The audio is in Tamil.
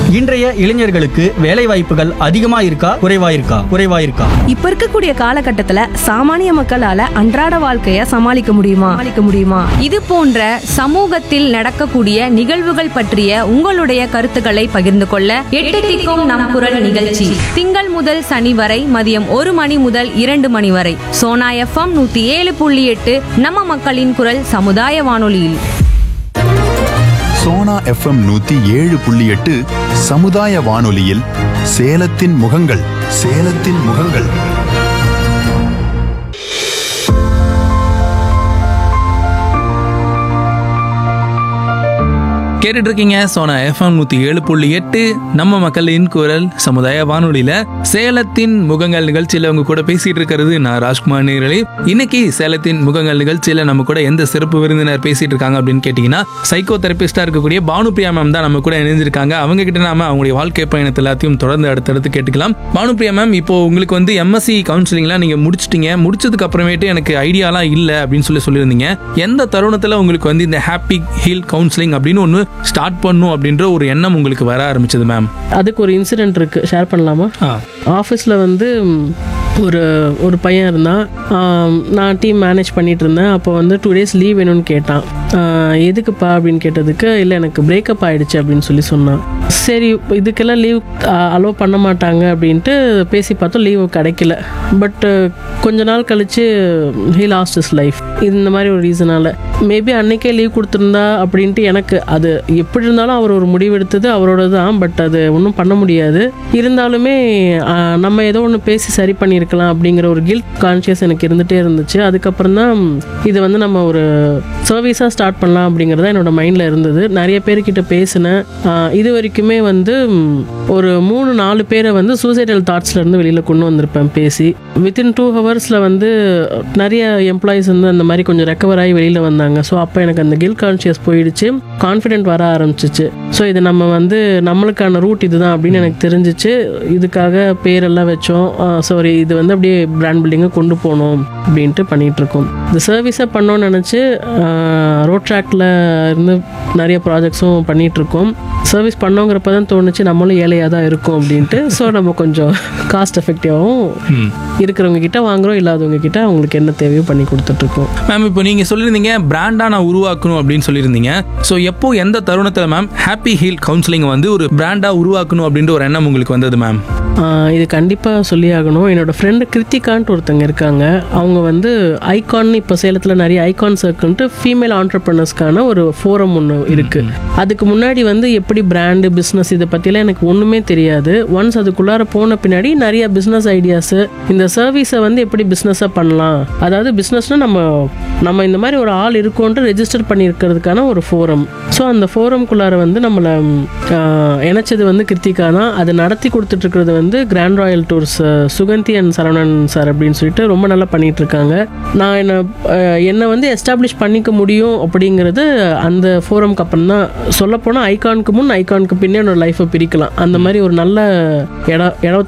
இன்றைய இளைஞர்களுக்கு வேலை வாய்ப்புகள் அதிகமா இருக்கா குறைவா இருக்கா குறைவா இருக்கா இப்ப இருக்கக்கூடிய காலகட்டத்துல சாமானிய மக்களால அன்றாட வாழ்க்கைய சமாளிக்க முடியுமா சமாளிக்க முடியுமா இது போன்ற சமூகத்தில் நடக்கக்கூடிய நிகழ்வுகள் பற்றிய உங்களுடைய கருத்துக்களை பகிர்ந்து கொள்ள எட்டு திக்கும் நம் குரல் நிகழ்ச்சி திங்கள் முதல் சனி வரை மதியம் ஒரு மணி முதல் இரண்டு மணி வரை சோனா எஃப்எம் நூத்தி ஏழு புள்ளி எட்டு நம்ம மக்களின் குரல் சமுதாய வானொலியில் சோனா எஃப்எம் நூத்தி ஏழு புள்ளி எட்டு சமுதாய வானொலியில் சேலத்தின் முகங்கள் சேலத்தின் முகங்கள் கேட்டுட்டு இருக்கீங்க சோனா எஃப்எம் நூத்தி ஏழு புள்ளி எட்டு நம்ம மக்களின் குரல் சமுதாய வானொலியில சேலத்தின் முகங்கள் நிகழ்ச்சியில உங்க கூட பேசிட்டு இருக்கிறது நான் ராஜ்குமார் நேரலி இன்னைக்கு சேலத்தின் முகங்கள் நிகழ்ச்சியில நம்ம கூட எந்த சிறப்பு விருந்தினர் பேசிட்டு இருக்காங்க அப்படின்னு கேட்டீங்கன்னா சைக்கோ தெரபிஸ்டா இருக்கக்கூடிய பானுபிரியா மேம் தான் நம்ம கூட இணைஞ்சிருக்காங்க அவங்க கிட்ட நாம அவங்களுடைய வாழ்க்கை பயணத்தை எல்லாத்தையும் தொடர்ந்து அடுத்தடுத்து கேட்டுக்கலாம் பானுபிரியா மேம் இப்போ உங்களுக்கு வந்து எம்எஸ்சி கவுன்சிலிங்லாம் நீங்க முடிச்சிட்டீங்க முடிச்சதுக்கு அப்புறமேட்டு எனக்கு ஐடியாலாம் இல்லை அப்படின்னு சொல்லி சொல்லியிருந்தீங்க எந்த தருணத்துல உங்களுக்கு வந்து இந்த ஹாப்பி ஹீல் கவுன்சிலிங் அப்படின்னு ஒன்று ஸ்டார்ட் பண்ணும் அப்படின்ற ஒரு எண்ணம் உங்களுக்கு வர ஆரம்பிச்சது மேம் அதுக்கு ஒரு இன்சிடென்ட் இருக்கு ஷேர் பண்ணலாமா ஆ ஆஃபீஸில் வந்து ம், ஒரு ஒரு பையன் இருந்தான் ஆம், நான் டீம் மேனேஜ் பண்ணிட்டு இருந்தேன் அப்போ வந்து டூ டேஸ் லீவ் வேணும்னு கேட்டான் ஆ, எதுக்குப்பா அப்படின்னு கேட்டதுக்கு இல்லை எனக்கு பிரேக்கப் ஆயிடுச்சு அப்படின்னு சொல்லி சொன்னான் சரி இதுக்கெல்லாம் லீவ் அலோவ் பண்ண மாட்டாங்க அப்படின்ட்டு பேசி பார்த்தோம் லீவு கிடைக்கல பட் கொஞ்ச நாள் கழிச்சு ஹீ லாஸ்ட் இஸ் லைஃப் இந்த மாதிரி ஒரு ரீசனால மேபி அன்னைக்கே லீவ் கொடுத்துருந்தா அப்படின்ட்டு எனக்கு அது எப்படி இருந்தாலும் அவர் ஒரு முடிவு எடுத்தது அவரோட தான் பட் அது ஒன்றும் பண்ண முடியாது இருந்தாலுமே ஆஹ், நம்ம ஏதோ ஒன்று பேசி சரி பண்ணியிருக்கலாம் அப்படிங்கிற ஒரு கில்ட் கான்ஷியஸ் எனக்கு இருந்துகிட்டே இருந்துச்சு அதுக்கப்புறம் தான் இது வந்து நம்ம ஒரு சர்வீஸாக ஸ்டார்ட் பண்ணலாம் அப்படிங்கிறது என்னோட மைண்டில் இருந்தது நிறைய பேர்கிட்ட பேசினேன் ஆஹ், இது வரைக்குமே வந்து ம், ஒரு மூணு நாலு பேரை வந்து சூசைடல் தாட்ஸ்லேருந்து வெளியில் கொண்டு வந்திருப்பேன் பேசி வித்தின் டூ ஹவர்ஸில் வந்து நிறைய எம்ப்ளாயிஸ் வந்து அந்த மாதிரி கொஞ்சம் ரெக்கவர் ஆகி வெளியில் வந்தாங்க ஸோ அப்போ எனக்கு அந்த கில் கான்ஷியஸ் போயிடுச்சு கான்ஃபிடென்ட் வர ஆரம்பிச்சிச்சு ஸோ இது நம்ம வந்து நம்மளுக்கான ரூட் இதுதான் அப்படின்னு எனக்கு தெரிஞ்சிச்சு இதுக்காக பேரெல்லாம் வச்சோம் சாரி இது வந்து அப்படியே பிராண்ட் பில்டிங்கை கொண்டு போகணும் அப்படின்ட்டு பண்ணிட்டு இருக்கோம் இந்த சர்வீஸை பண்ணோன்னு நினச்சி ரோட் ட்ராக்ல இருந்து நிறைய ப்ராஜெக்ட்ஸும் பண்ணிட்டு இருக்கோம் சர்வீஸ் பண்ணோங்கிறப்ப தான் தோணுச்சு நம்மளும் ஏழையாக தான் இருக்கும் அப்படின்ட்டு ஸோ நம்ம கொஞ்சம் காஸ்ட் எஃபெக்டிவாகவும் இருக்கிறவங்க கிட்ட வாங்குறோம் இல்லாதவங்க கிட்ட அவங்களுக்கு என்ன தேவையோ பண்ணி கொடுத்துட்ருக்கோம் மேம் இப்போ நீங்க சொல்லியிருந்தீங்க பிராண்டா நான் உருவாக்கணும் அப்படின்னு சொல்லியிருந்தீங்க ஸோ எப்போ எந்த தருணத்தில் மேம் ஹாப்பி ஹீல் கவுன்சிலிங் வந்து ஒரு பிராண்டா உருவாக்கணும் அப்படின்ற ஒரு எண்ணம் உங்களுக்கு வந்தது மேம் ஆஹ் இது கண்டிப்பாக சொல்லி ஆகணும் என்னோட ஃப்ரெண்டு கிருத்திகான்ட்டு ஒருத்தங்க இருக்காங்க அவங்க வந்து ஐகான் இப்போ சேலத்தில் நிறைய ஐகான் சர்க்கிள்ன்ட்டு ஃபீமேல் ஆண்டர்பிரினர்ஸ்க்கான ஒரு ஃபோரம் ஒன்று இருக்குது அதுக்கு முன்னாடி வந்து எப்படி பிராண்டு பிஸ்னஸ் இதை பற்றிலாம் எனக்கு ஒன்றுமே தெரியாது ஒன்ஸ் அதுக்குள்ளார போன பின்னாடி நிறைய பிஸ்னஸ் ஐடியாஸு இந்த சர்வீஸை வந்து எப்படி பிஸ்னஸாக பண்ணலாம் அதாவது பிஸ்னஸ்னால் நம்ம நம்ம இந்த மாதிரி ஒரு ஆள் இருக்கோன்ட்டு ரெஜிஸ்டர் பண்ணியிருக்கிறதுக்கான ஒரு ஃபோரம் ஸோ அந்த ஃபோரம்குள்ளார வந்து நம்மளை ம், ஆஹ், இணைச்சது வந்து கிருத்திகா தான் அதை நடத்தி கொடுத்துட்டு இருக்கிறது வந்து grand royal tours Sugandhi and Saravanan sir அப்படின்னு சொல்லிட்டு ரொம்ப நல்லா பண்ணிட்டு இருக்காங்க நான் என்ன ஆஹ், என்னை வந்து எஸ்டாப்ளிஷ் பண்ணிக்க முடியும் அப்படிங்கிறது அந்த ஃபோரம்க்கு அப்புறம் தான் சொல்லப்போனால் ஐகானுக்கு முன் ஐகானுக்கு பின்னே என்னோட லைஃப்பை பிரிக்கலாம் அந்த மாதிரி ஒரு நல்ல இடம் இடம்